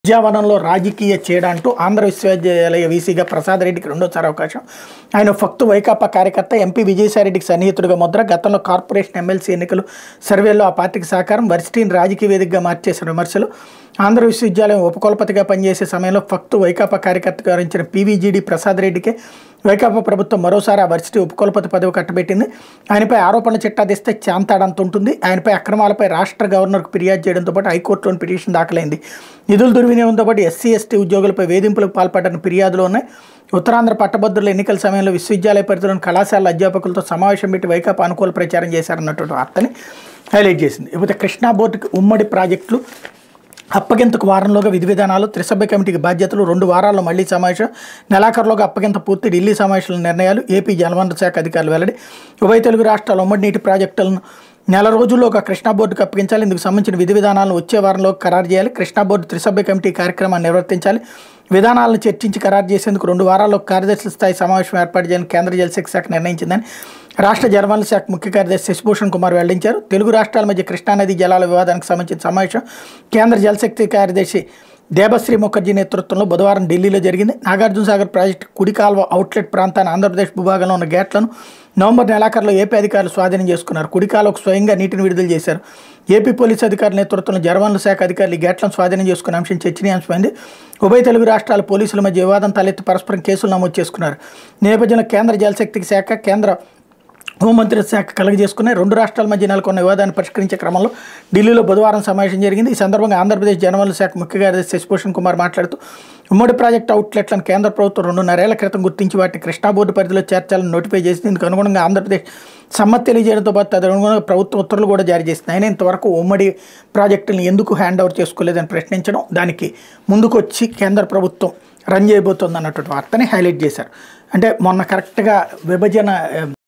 విద్యావనంలో రాజకీయ చేయడం అంటూ ఆంధ్ర విశ్వవిద్యాలయ వీసీగా ప్రసాద్ రెడ్డికి రెండోసారి అవకాశం ఆయన ఫక్తు వైకాపా కార్యకర్త ఎంపీ విజయసాయిరెడ్డికి సన్నిహితుడిగా ముద్ర గతంలో కార్పొరేషన్ ఎమ్మెల్సీ ఎన్నికలు సర్వేల్లో ఆ పార్టీకి సహకారం వర్సిటీని రాజకీయ వేదికగా మార్చేసిన విమర్శలు ఆంధ్ర విశ్వవిద్యాలయం ఉపకులపతిగా పనిచేసే సమయంలో ఫక్తు వైకాపా కార్యకర్తగా వరించిన పీవీజీడీ ప్రసాద్ రెడ్డికి వైకాపా ప్రభుత్వం మరోసారి ఆ వర్సిటీ ఉపకులపతి పదవి కట్టబెట్టింది ఆయనపై ఆరోపణల చిట్టా తీస్తే చాంతాడంత ఉంటుంది ఆయనపై అక్రమాలపై రాష్ట్ర గవర్నర్కు ఫిర్యాదు చేయడంతో పాటు హైకోర్టులోని పిటిషన్ దాఖలైంది నిధుల దుర్వినియోగంతో పాటు ఎస్సీ ఎస్టీ ఉద్యోగులపై వేధింపులకు పాల్పడ్డని ఫిర్యాదులు ఉన్నాయి ఉత్తరాంధ్ర పట్టభద్రుల ఎన్నికల సమయంలో విశ్వవిద్యాలయ పరిధిలోని కళాశాల అధ్యాపకులతో సమావేశం పెట్టి వైకాపా అనుకూల ప్రచారం చేశారన్నటువంటి వార్తని హైలైట్ చేసింది ఇకపోతే కృష్ణా బోర్డుకి ఉమ్మడి ప్రాజెక్టులు అప్పగింతకు వారంలోగా విధి విధానాలు త్రిసభ్య కమిటీకి బాధ్యతలు రెండు వారాల్లో మళ్లీ సమావేశం నెలాఖరులోగా అప్పగింత పూర్తి ఢిల్లీ సమావేశాల నిర్ణయాలు ఏపీ జలవనరుల శాఖ అధికారులు వెల్లడి ఉభయ తెలుగు రాష్ట్రాల ఉమ్మడి నీటి ప్రాజెక్టులను నెల రోజుల్లోగా కృష్ణా బోర్డుకు అప్పగించాలి ఇందుకు సంబంధించిన విధి విధానాలను వచ్చే వారంలో ఖరారు చేయాలి కృష్ణా బోర్డు త్రిసభ్య కమిటీ కార్యక్రమాన్ని నిర్వర్తించాలి విధానాలను చర్చించి ఖరారు చేసేందుకు రెండు వారాల్లో కార్యదర్శుల స్థాయి సమావేశం ఏర్పాటు చేయాలని కేంద్ర జలశక్తి శాఖ నిర్ణయించిందని రాష్ట్ర జలవనరుల శాఖ ముఖ్య కార్యదర్శి శశిభూషణ్ కుమార్ వెల్లడించారు తెలుగు రాష్ట్రాల మధ్య కృష్ణానది జలాల వివాదానికి సంబంధించిన సమావేశం కేంద్ర జలశక్తి కార్యదర్శి దేబశ్రీ ముఖర్జీ నేతృత్వంలో బుధవారం ఢిల్లీలో జరిగింది నాగార్జున సాగర్ ప్రాజెక్టు కుడి కాల్వ అవుట్లెట్ ప్రాంతాన్ని ఆంధ్రప్రదేశ్ భూభాగంలో ఉన్న గేట్లను నవంబర్ నెలాఖరులో ఏపీ అధికారులు స్వాధీనం చేసుకున్నారు కుడి కాలువకు స్వయంగా నీటిని విడుదల చేశారు ఏపీ పోలీసు అధికారుల నేతృత్వంలో జలవనరుల శాఖ అధికారులు ఈ గేట్లను స్వాధీనం చేసుకున్న అంశం చర్చనీయాంశమైంది ఉభయ తెలుగు రాష్ట్రాల పోలీసుల మధ్య వివాదం తలెత్తి పరస్పరం కేసులు నమోదు చేసుకున్నారు ఈ నేపథ్యంలో కేంద్ర జలశక్తి శాఖ కేంద్ర హోంమంత్రిత్వ శాఖ కలుగజేసుకుని రెండు రాష్ట్రాల మధ్య నెలకొన్న వివాదాన్ని పరిష్కరించే క్రమంలో ఢిల్లీలో బుధవారం సమావేశం జరిగింది ఈ సందర్భంగా ఆంధ్రప్రదేశ్ జనవనరుల శాఖ ముఖ్య కార్యదర్శి శశిభూషణ్ కుమార్ మాట్లాడుతూ ఉమ్మడి ప్రాజెక్టు అవుట్లెట్లను కేంద్ర ప్రభుత్వం రెండున్నరేళ్ల క్రితం గుర్తించి వాటిని కృష్ణా బోర్డు పరిధిలో చేర్చాలని నోటిఫై చేసింది ఇందుకు అనుగుణంగా ఆంధ్రప్రదేశ్ సమ్మతి తెలియజేయడంతో పాటు తదనుగుణంగా ప్రభుత్వం ఉత్తర్వులు కూడా జారీ చేసింది అయినా ఇంతవరకు ఉమ్మడి ప్రాజెక్టులను ఎందుకు హ్యాండ్ ఓవర్ చేసుకోలేదని ప్రశ్నించడం దానికి ముందుకొచ్చి కేంద్ర ప్రభుత్వం రన్ చేయబోతోంది అన్నటువంటి వార్తని హైలైట్ చేశారు అంటే మొన్న కరెక్ట్గా విభజన